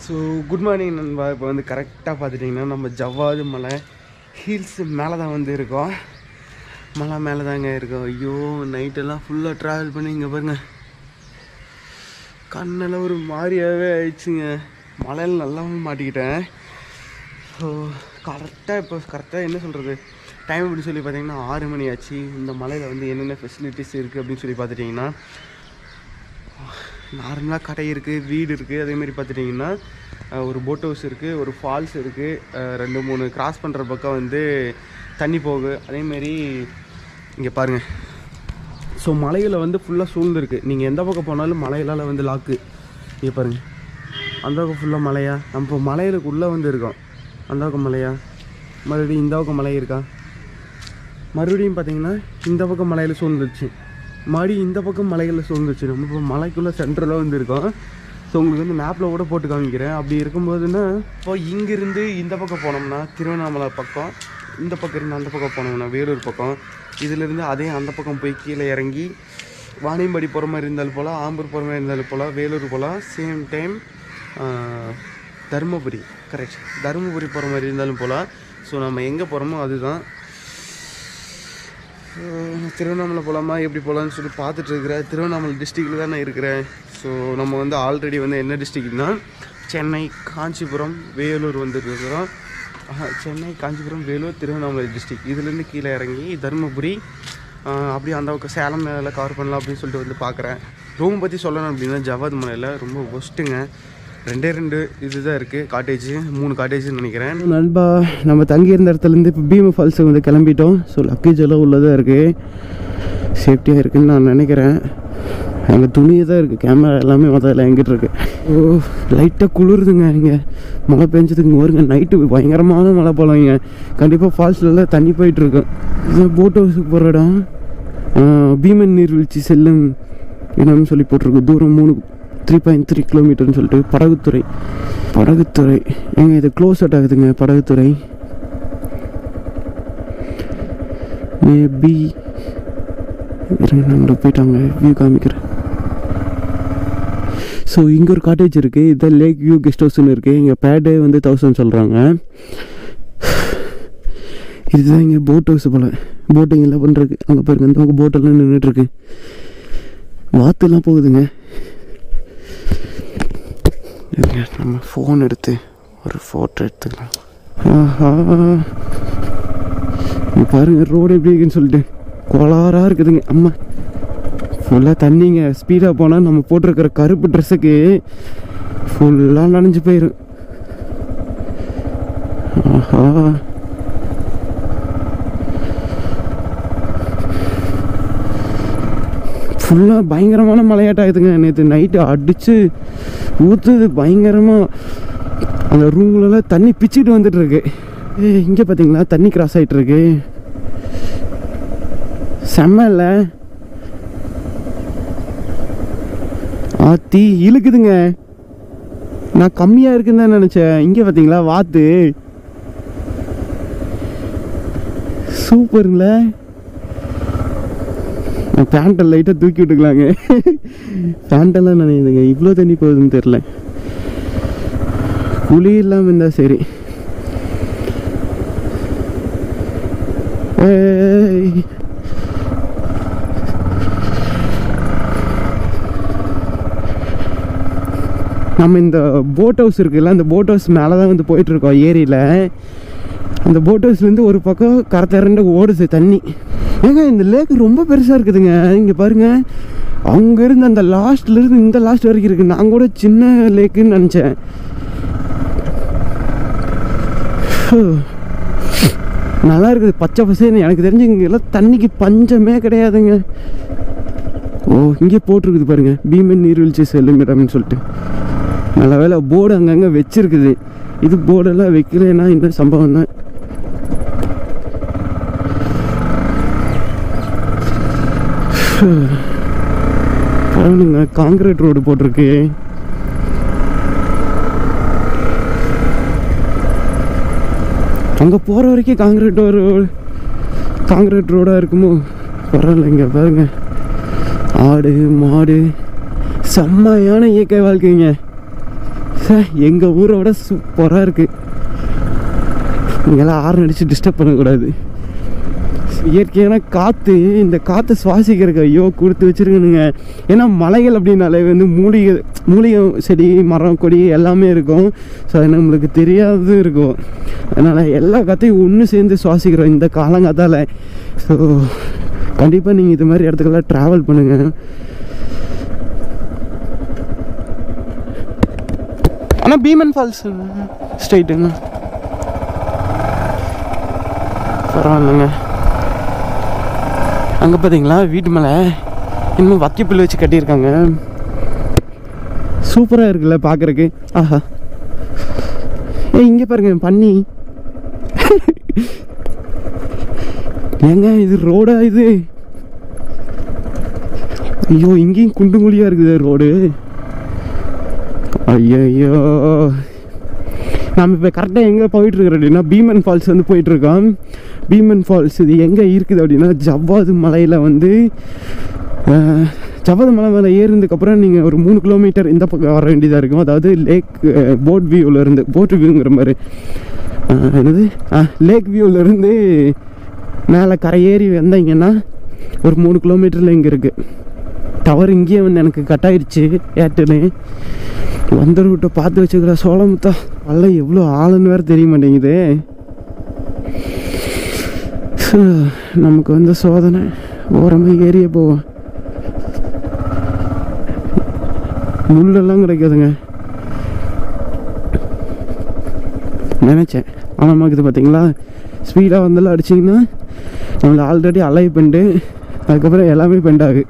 So good morning நண்பா இப்போ வந்து கரெக்டாக பார்த்துட்டிங்கன்னா நம்ம ஜவ்வாது மலை ஹில்ஸ் மேலே தான் வந்து இருக்கோம் மலை மேலே தாங்க இருக்கோம் ஐயோ நைட்டெல்லாம் ஃபுல்லாக ட்ராவல் பண்ணி இங்கே பாருங்க கண்ணெல்லாம் ஒரு மாதிரியாகவே ஆயிடுச்சுங்க மலையில் நல்லாவே மாட்டிக்கிட்டேன் ஸோ கரெக்டாக இப்போ கரெக்டாக என்ன சொல்கிறது டைம் எப்படி சொல்லி பார்த்தீங்கன்னா ஆறு மணி ஆச்சு இந்த மலையில் வந்து என்னென்ன ஃபெசிலிட்டிஸ் இருக்குது அப்படின்னு சொல்லி பார்த்துட்டிங்கன்னா நார்மலாக கடை இருக்குது வீடு இருக்குது அதேமாரி பார்த்துட்டிங்கன்னா அஹ், ஒரு போட் ஹவுஸ் இருக்குது ஒரு ஃபால்ஸ் இருக்குது ரெண்டு மூணு கிராஸ் பண்ணுற பக்கம் வந்து தண்ணி போகு அதேமாரி இங்கே பாருங்கள் ஸோ மலையில் வந்து ஃபுல்லாக சூழ்ந்துருக்கு நீங்கள் எந்த பக்கம் போனாலும் மலையிலால் வந்து லாக்கு இங்கே பாருங்கள் அந்த பக்கம் ஃபுல்லாக மலையா நம்ம இப்போ மலையிலுக்கு உள்ளே வந்து இருக்கோம் அந்த பக்கம் மலையா மறுபடியும் இந்த பக்கம் மலை இருக்கா மறுபடியும் பார்த்தீங்கன்னா இந்த பக்கம் மலையில் சூழ்ந்துருச்சு மறுபடியும் இந்த பக்கம் மலைகளில் சூழ்ந்துருச்சு நம்ம இப்போ மலைக்குள்ளே சென்டரில் வந்து இருக்கோம் ஸோ உங்களுக்கு வந்து மேப்பில் கூட போட்டு காமிக்கிறேன் அப்படி இருக்கும்போதுன்னா இப்போ இங்கிருந்து இந்த பக்கம் போனோம்னா திருவண்ணாமலை பக்கம் இந்த பக்கம் இருந்து அந்த பக்கம் போனோம்னா வேலூர் பக்கம் இதிலிருந்து அதே அந்த பக்கம் போய் கீழே இறங்கி வாணியம்பாடி போகிற மாதிரி இருந்தாலும் போல் ஆம்பூர் போகிற மாதிரி இருந்தாலும் போல் வேலூர் போகலாம் same time Dharmapuri correct Dharmapuri போகிற மாதிரி இருந்தாலும் போகலாம் ஸோ நம்ம எங்கே போகிறோமோ அதுதான் அஹ் திருவண்ணாமலை போகலாமா எப்படி போகலான்னு சொல்லி பார்த்துட்டு இருக்கிறேன் திருவண்ணாமலை டிஸ்ட்ரிக்டில் தான் நான் இருக்கிறேன் ஸோ நம்ம வந்து ஆல்ரெடி வந்து என்ன டிஸ்ட்ரிக்ட்னா சென்னை காஞ்சிபுரம் வேலூர் வந்து இருக்கிறோம் ஆஹா, சென்னை காஞ்சிபுரம் வேலூர் திருவண்ணாமலை டிஸ்ட்ரிக்ட் இதுலேருந்து கீழே இறங்கி தருமபுரி அஹ் அப்படியே அந்த பக்கம் சேலம் மேலே கவர் பண்ணலாம் அப்படின்னு சொல்லிட்டு வந்து பார்க்குறேன் ரூம் பற்றி சொல்லணும் அப்படின்னா ஜவாத் மலையில் ரொம்ப ஒஸ்ட்டுங்க ரெண்டே ரெண்டு இதுதான் இருக்குது காட்டேஜ் மூணு காட்டேஜ்னு நினைக்கிறேன் நண்பா நம்ம தங்கி இருந்த இடத்துலேருந்து இப்போ பீம ஃபால்ஸுக்கு வந்து கிளம்பிட்டோம் ஸோ லக்கேஜ் எல்லாம் உள்ளதாக இருக்குது சேஃப்டியாக இருக்குன்னு நான் நினைக்கிறேன் அங்கே துணி தான் இருக்குது கேமரா எல்லாமே மொத்தம் எங்கிட்ட இருக்கு ஓ லைட்டாக குளிருதுங்க இங்கே மழை பெஞ்சதுக்கு வருங்க நைட்டு பயங்கரமான மழை போலாம் இங்கே கண்டிப்பாக ஃபால்ஸ்லாம் தண்ணி போயிட்டுருக்கும் இது போட் ஹவுஸுக்கு போகிற இடம் ஆ, பீமன் நீர்வீழ்ச்சி செல்லும் இடம்னு சொல்லி போட்டிருக்கு தூரம் மூணு த்ரீ பாயிண்ட் த்ரீ கிலோமீட்டர்னு சொல்லிட்டு படகுத்துறை படகுத்துறை ஏங்க இது க்ளோஸ் அவுட் ஆகுதுங்க படகுத்துறை மேபி இருங்க நம்ம போயிட்டாங்க வியூ காமிக்கிறேன் ஸோ இங்கே ஒரு காட்டேஜ் இருக்குது இதான் லேக் வியூ கெஸ்ட் ஹவுஸ்னு இருக்குது இங்கே பேடே வந்து தௌசண்ட் சொல்கிறாங்க இதுதான் இங்கே போட் ஹவுஸ் போல் போட்டிங் எல்லாம் பண்ணுறது அங்கே பாருங்க இந்த பக்கம் போட்டெல்லாம் நின்றுட்டுருக்கு வாத்துலாம் போகுதுங்க இருங்க, நம்ம ஃபோன் எடுத்து ஒரு ஃபோட்டோ எடுத்துக்கலாம் ஆஹா இங்க பாருங்க ரோடு எப்படி இருக்குன்னு சொல்லிட்டு கோளாறாக இருக்குதுங்க அம்மா ஃபுல்லாக தண்ணிங்க ஸ்பீடாக போனால் நம்ம போட்டிருக்கிற கருப்பு ட்ரெஸ்ஸுக்கு ஃபுல்லாக நனைஞ்சு போயிடும் ஆஹா ஃபுல்லாக பயங்கரமான மழையாட்டம் ஆகுதுங்க நேற்று நைட்டு அடித்து ஊற்றுது பயங்கரமாக அந்த ரூம்லலாம் தண்ணி பிச்சுட்டு வந்துட்டு இருக்கு ஏ இங்கே பார்த்தீங்களா தண்ணி கிராஸ் ஆகிட்டு இருக்கு செம்ம இல்லை ஆத்தி இழுக்குதுங்க நான் கம்மியாக இருக்குன்னு தான் நினச்சேன் இங்கே பார்த்தீங்களா வாத்து சூப்பருங்களே பேண்ட்டை லைட்டாக தூக்கி விட்டுக்கலாங்க பேண்ட்டெல்லாம் நினைக்குதுங்க இவ்வளோ தண்ணி போகுதுன்னு தெரில குழி இல்லாமல் இருந்தால் சரி ஏய் நம்ம இந்த போட் ஹவுஸ் இருக்குல்ல அந்த போட் ஹவுஸ் மேலே தான் வந்து போயிட்டுருக்கோம் ஏரியில் அந்த போட் ஹவுஸ்லேருந்து ஒரு பக்கம் கரை திரண்டு ஓடுது தண்ணி ஏங்க இந்த லேக் ரொம்ப பெருசாக இருக்குதுங்க இங்கே பாருங்கள் அங்கேருந்து அந்த லாஸ்ட்லேருந்து இந்த லாஸ்ட் வரைக்கும் இருக்குது நான் கூட சின்ன லேக்குன்னு நினச்சேன் நல்லா இருக்குது பச்சை பசேன்னு எனக்கு தெரிஞ்சு இங்கே எல்லாம் தண்ணிக்கு பஞ்சமே கிடையாதுங்க ஓ இங்கே போட்டிருக்குது பாருங்க பீமன் நீர்வீழ்ச்சி செல்லும் இடம்னு சொல்லிட்டு நல்ல வேலை போர்டு அங்கங்கே வச்சிருக்குது இது போர்டெல்லாம் வைக்கலைன்னா இந்த சம்பவம் தான் பரவாயில்லைங்க காங்கிரீட் ரோடு போட்டிருக்கு அங்கே போகிற வரைக்கும் காங்கிரீட் ஒரு காங்கிரீட் ரோடாக இருக்குமோ பரவாயில்லைங்க பாருங்க ஆடு மாடு செம்மையான இயற்கை வாழ்க்கைங்க எங்கள் ஊரை விட சூப்பராக இருக்குது இங்கெல்லாம் ஆறு அடித்து டிஸ்டர்ப் பண்ணக்கூடாது இயற்கையான காற்று இந்த காற்றை சுவாசிக்கிறதுக்கு ஐயோ கொடுத்து வச்சுருக்கணுங்க ஏன்னா மலைகள் அப்படின்னாலே வந்து மூலிகை மூலிகை செடி மரம் கொடி எல்லாமே இருக்கும் ஸோ அது நம்மளுக்கு தெரியாது இருக்கும் அதனால் எல்லா காற்றையும் ஒன்று சேர்ந்து சுவாசிக்கிறோம் இந்த காலங்காத்தால் ஸோ கண்டிப்பாக நீங்கள் இது மாதிரி இடத்துக்கெல்லாம் ட்ராவல் பண்ணுங்கள் ஆனால் பீமன் ஃபால்ஸ் ஸ்ட்ரைட்டுங்க பரவாயில்லைங்க அங்கே பார்த்தீங்களா வீட்டு மேலே இன்னும் வக்கிப்புல் வச்சு கட்டியிருக்காங்க சூப்பராக இருக்குல்ல பார்க்குறக்கு ஆஹா ஏ இங்கே பாருங்க பன்னி ஏங்க இது ரோடா இது ஐயோ இங்கேயும் குண்டு குழியாக இருக்குது ரோடு ஐயோ நம்ம இப்போ கரெக்டாக எங்கே போயிட்டுருக்குறோம் அப்படின்னா பீமன் ஃபால்ஸ் வந்து போயிட்டுருக்கோம் பீமன் ஃபால்ஸ் இது எங்கே இருக்குது அப்படின்னா ஜவ்வாது மலையில் வந்து அஹ், ஜவ்வாது மலை மேலே ஏறினதுக்கப்புறம் நீங்கள் ஒரு மூணு கிலோமீட்டர் இந்த பக்கம் வர வேண்டியதாக இருக்கும் அதாவது லேக் போட் வியூவில் இருந்து போட் வியூங்கிற மாதிரி அஹ், என்னது லேக் வியூவிலேருந்து மேலே கரையேறி வந்தீங்கன்னா ஒரு மூணு கிலோமீட்டரில் இங்கே இருக்குது டவர் இங்கேயே வந்து எனக்கு கட் ஆயிடுச்சு ஏர்டெல்லு வந்த ரூட்டை பார்த்து வச்சுக்கிற சோளமுத்தா வல்ல எவ்வளோ ஆளுன்னு வேறு தெரிய மாட்டேங்குது சு, நமக்கு வந்து சோதனை ஓரமாக ஏறிய போவோம் முள்ளெல்லாம் கிடைக்காதுங்க நினச்சேன் ஆனால் நமக்கு இது பார்த்தீங்களா ஸ்பீடாக வந்தாலும் அடிச்சிங்கன்னா நம்மளை ஆல்ரெடி அலை பெண்டு அதுக்கப்புறம் எல்லாமே பெண்டாகு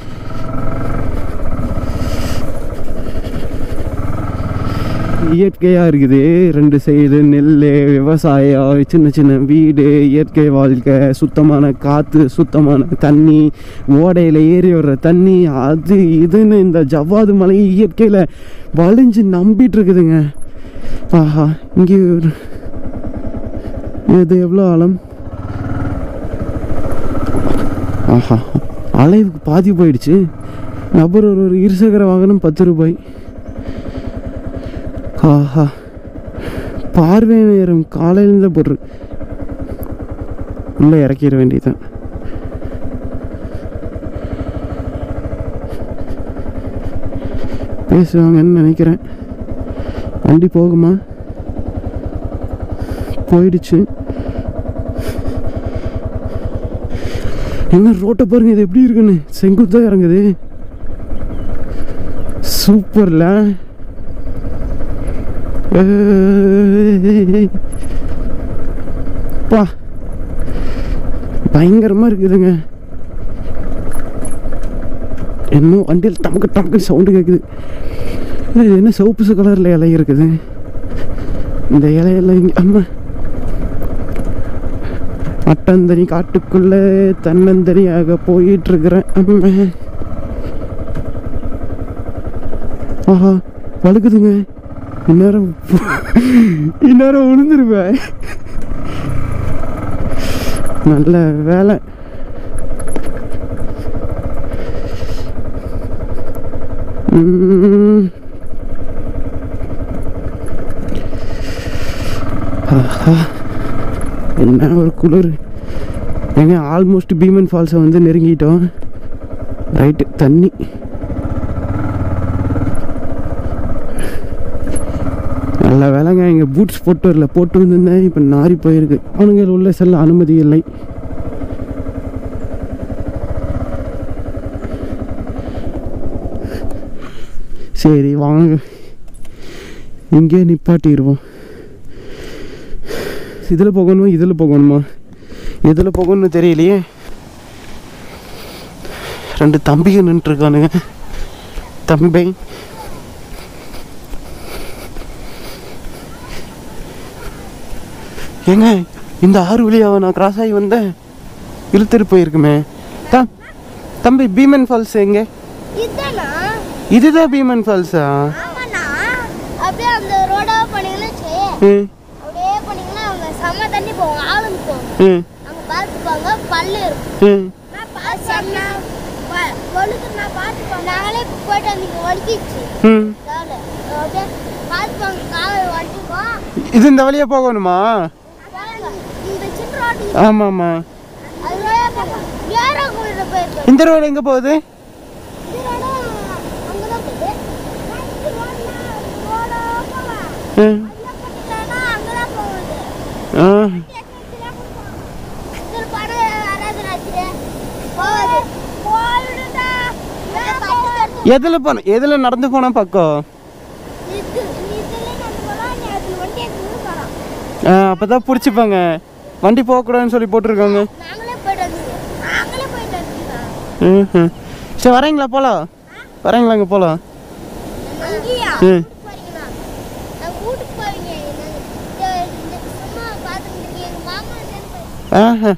இயற்கையாக இருக்குது ரெண்டு சைடு நெல் விவசாயம் சின்ன சின்ன வீடு இயற்கை வாழ்க்கை சுத்தமான காற்று சுத்தமான தண்ணி ஓடையில் ஏறி வர்ற தண்ணி அது இதுன்னு இந்த ஜவ்வாது மலை இயற்கையில் வளைஞ்சு நம்பிட்டு இருக்குதுங்க ஆஹா இங்கே ஒரு- இது எவ்வளோ ஆழம் ஆஹா அலைவுக்கு பாதி போயிடுச்சு நபர் ஒரு ஒரு இருசக்கர வாகனம் பத்து ரூபாய் ஆஹா பார்வை நேரம் காலையிலேருந்து போடுற உள்ளே இறக்கிட வேண்டியதுதான் பேசுவாங்கன்னு நினைக்கிறேன் வண்டி போகுமா போயிடுச்சு என்ன ரோட்டை பாருங்க இது எப்படி இருக்குன்னு செங்குத்தா இறங்குது சூப்பர்ல ஏய். பா பயங்கரமா இருக்குதுங்க இன்னும் வண்டியில் டமக்கு டமக்கு சவுண்டு கேட்குது ஏய், இது என்ன சிவப்பு கலரில் இலை இருக்குது இந்த இலையெல்லாம் இங்கே அம்மா மட்டந்தனி காட்டுக்குள்ள தன்னந்தனியாக போயிட்டு இருக்கிறேன் அம்மா ஆஹா வழுக்குதுங்க இந்நேரம் இந்நேரம் விழுந்துருவேன் நல்ல வேலை உம். ஆஹா என்ன ஒரு குளிர் ஏங்க ஆல்மோஸ்ட் பீமன் ஃபால்ஸை வந்து நெருங்கிட்டோம் ரைட்டு தண்ணி நல்ல வேலைங்க இங்கே பூட்ஸ் போட்டு வரல போட்டு வந்திருந்தேன் இப்போ நாரி போயிருக்கு அவனுங்க உள்ள செல்ல அனுமதி இல்லை சரி வாங்க இங்கே நிப்பாட்டிடுவோம் இதில் போகணுமா இதில் போகணுமா எதில் போகணும்னு தெரியலையே ரெண்டு தம்பிங்க நின்றுருக்கானுங்க தம்பி ஏங்க இந்த ஆறு வழியாக நான் கிராஸ் ஆகி வந்தேன் இழுத்துட்டு போயிருக்குமே த தம்பி பீமன் ஃபால்ஸ் எங்க இதுதானா இதுதான் பீமன் ஃபால்ஸா ஆமாண்ணா அப்படியே அந்த ரோடா பண்ணீங்கன்னா வச்சு ம் அப்படியே பண்ணீங்கன்னா அவங்க செம்ம தண்ணி போவாங்க ஆளுங்க போவாங்க ம் அங்க பார்த்துப்பாங்க பல்லு இருக்கும் ம் நான் பார்த்தேன்னா வழுக்கு நான் பார்த்துப்பேன் நாங்களே போயிட்டு வந்தீங்க வலிக்கிச்சு ம் காலு அப்படியே பார்த்துப்பாங்க காவல் வண்டிக்கும் இது இந்த வழியாக போகணுமா இந்த சின்ன ரோடு ஆமாம் ஆமாம் அது வழியா போகும் ஏரோ கோயில போயிருக்கு இந்த ரோடு எங்கே போகுது இது ரோடு அங்கதான் போகுது இந்த ரோடுனா ரோடா போகலாம் ம். அதுல போட்டுட்டேன்னா அங்கதான் போகுது ஆ இதில் படம் ஆராதனாச்சு போகுது போயிடுதா எதில் போன எதில் நடந்து போனால் பக்கம் இது இதுல நம்ம போலாம் நீ அதுல வண்டி எடுத்து போலாம் அப்போ தான் பிடிச்சிப்பாங்க வண்டி போகக்கூடாதுன்னு சொல்லி போட்டிருக்காங்க நாங்களே போயிட்டு வந்து நாங்களே போயிட்டு வந்துருக்கோம் ம் சரி வரீங்களா போகலாம் வரீங்களா இங்கே போகலாம் அங்கேயா ம் போறீங்களா நான் வீட்டுக்கு போவீங்க இந்த- இந்த சும்மா பார்த்துட்டு எங்க மாமா சேர்ந்து ஆஹா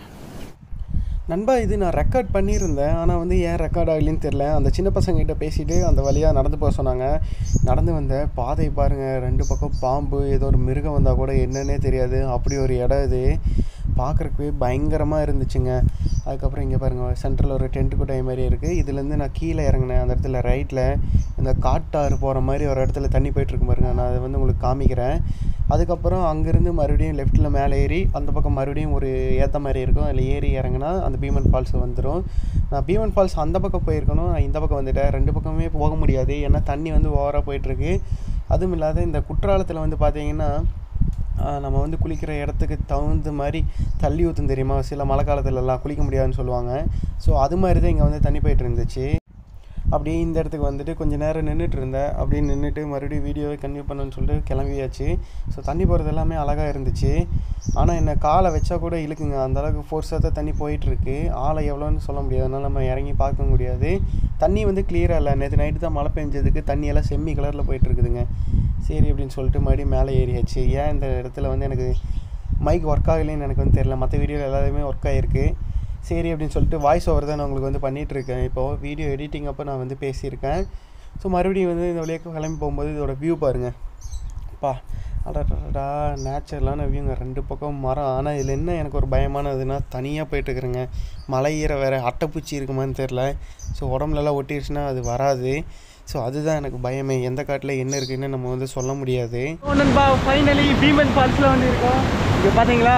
நண்பா இது நான் ரெக்கார்ட் பண்ணியிருந்தேன் ஆனால் வந்து ஏன் ரெக்கார்ட் ஆகலைன்னு தெரில அந்த சின்ன பசங்ககிட்ட பேசிட்டு அந்த வழியாக நடந்து போக சொன்னாங்க நடந்து வந்த பாதை பாருங்கள் ரெண்டு பக்கம் பாம்பு ஏதோ ஒரு மிருகம் வந்தால் கூட என்னன்னே தெரியாது அப்படி ஒரு இடம் இது பார்க்குறக்கு பயங்கரமாக இருந்துச்சுங்க அதுக்கப்புறம் இங்கே பாருங்கள் சென்டரில் ஒரு டென்ட் குட்டை மாதிரி இருக்குது இதுலேருந்து நான் கீழே இறங்கினேன் அந்த இடத்துல ரைட்டில் இந்த காட்டாறு போகிற மாதிரி ஒரு இடத்துல தண்ணி போயிட்டுருக்கு பாருங்க நான் அதை வந்து உங்களுக்கு காமிக்கிறேன் அதுக்கப்புறம் அங்கேருந்து மறுபடியும் லெஃப்ட்டில் மேலே ஏறி அந்த பக்கம் மறுபடியும் ஒரு ஏற்ற மாதிரி இருக்கும் அதில் ஏறி இறங்கினா அந்த பீமன் ஃபால்ஸ் வந்துடும் நான் பீமன் ஃபால்ஸ் அந்த பக்கம் போயிருக்கணும் நான் இந்த பக்கம் வந்துட்டேன் ரெண்டு பக்கமே போக முடியாது ஏன்னா தண்ணி வந்து ஓவராக போயிட்டுருக்கு அதுவும் இல்லாத இந்த குற்றாலத்தில் வந்து பார்த்தீங்கன்னா ஆஹ், நம்ம வந்து குளிக்கிற இடத்துக்கு தகுந்த மாதிரி தள்ளி ஊற்றும் தெரியுமா சில மழை காலத்துலலாம் குளிக்க முடியாதுன்னு சொல்லுவாங்க ஸோ அது மாதிரி தான் இங்கே வந்து தண்ணி போயிட்டு இருந்துச்சு அப்படியே இந்த இடத்துக்கு வந்துட்டு கொஞ்ச நேரம் நின்றுட்டு இருந்தேன் அப்படியே நின்றுட்டு மறுபடியும் வீடியோவை கன்டினியூ பண்ணணும்னு சொல்லிட்டு கிளம்பியாச்சு ஸோ தண்ணி போகிறது எல்லாமே அழகாக இருந்துச்சு ஆனால் என்ன காலை வச்சா கூட இழுக்குங்க அந்த அளவுக்கு ஃபோர்ஸாக தான் தண்ணி போயிட்டுருக்கு ஆளை எவ்வளோன்னு சொல்ல முடியாது அதனால் நம்ம இறங்கி பார்க்க முடியாது தண்ணி வந்து கிளியராக இல்லை நேற்று நைட்டு தான் மழை பெஞ்சதுக்கு தண்ணி எல்லாம் செம்மி கலரில் போயிட்டுருக்குதுங்க சரி அப்படின்னு சொல்லிட்டு மறுபடியும் மேலே ஏறியாச்சு ஏன் இந்த இடத்துல வந்து எனக்கு மைக் ஒர்க் ஆகலைன்னு எனக்கு வந்து தெரியல மற்ற வீடியோவில் எல்லாமே ஒர்க் ஆகிருக்கு சரி அப்படின்னு சொல்லிட்டு வாய்ஸ் ஓவர் தான் நான் உங்களுக்கு வந்து பண்ணிகிட்டு இருக்கேன் இப்போது வீடியோ எடிட்டிங் அப்போ நான் வந்து பேசியிருக்கேன் ஸோ மறுபடியும் வந்து இந்த வழியாக கிளம்பி போகும்போது இதோட வியூ பாருங்கள் பா அடடா நேச்சுரலான வியூங்க ரெண்டு பக்கம் மரம் ஆனால் இதில் என்ன எனக்கு ஒரு பயமானதுன்னா தனியாக போயிட்டுருக்குறேங்க மலை ஈர வேறு அட்டைப்பூச்சி இருக்குமான்னு தெரில ஸோ உடம்புலலாம் ஒட்டிடுச்சுன்னா அது வராது ஸோ அதுதான் எனக்கு பயமே எந்த காட்டில் என்ன இருக்குன்னு நம்ம வந்து சொல்ல முடியாது நண்பா ஃபைனலி பீமன் ஃபால்ஸில் வந்து இருக்கோம் இங்கே பார்த்தீங்களா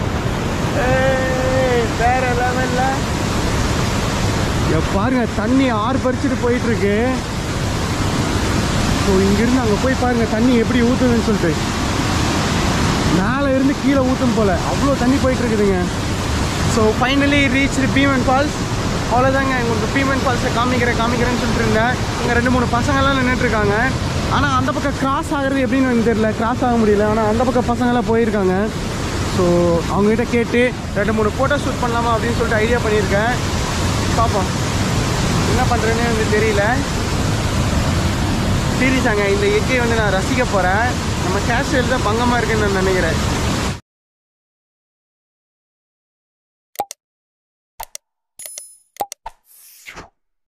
வேற லெவலில் பாருங்க தண்ணி ஆறு பறிச்சுட்டு போயிட்டு இருக்கு ஸோ இங்கிருந்து அங்கே போய் பாருங்க தண்ணி எப்படி ஊற்றுதுன்னு சொல்லிட்டு மேலே இருந்து கீழே ஊற்றும் போல அவ்வளோ தண்ணி போயிட்டு இருக்குதுங்க so finally reach Bheeman falls அவ்வளோதாங்க உங்களுக்கு பீமன் ஃபால்ஸை காமிக்கிறேன் காமிக்கிறேன்னு சொல்லிட்டு இருந்தேன் இங்கே ரெண்டு மூணு பசங்கள்லாம் நின்றுட்டு இருக்காங்க ஆனால் அந்த பக்கம் கிராஸ் ஆகிறது எப்படின்னு எனக்கு தெரியல கிராஸ் ஆக முடியல ஆனால் அந்த பக்கம் பசங்களாம் போயிருக்காங்க ஸோ அவங்ககிட்ட கேட்டு ரெண்டு மூணு ஃபோட்டோ ஷூட் பண்ணலாமா அப்படின்னு சொல்லிட்டு ஐடியா பண்ணியிருக்கேன் பார்ப்போம் என்ன பண்ணுறேன்னு எனக்கு தெரியல சீரியஸாங்க இந்த இயற்கையை வந்து நான் ரசிக்க போகிறேன் நம்ம கேஷ் தான் பங்கமாக இருக்குன்னு நான் நினைக்கிறேன்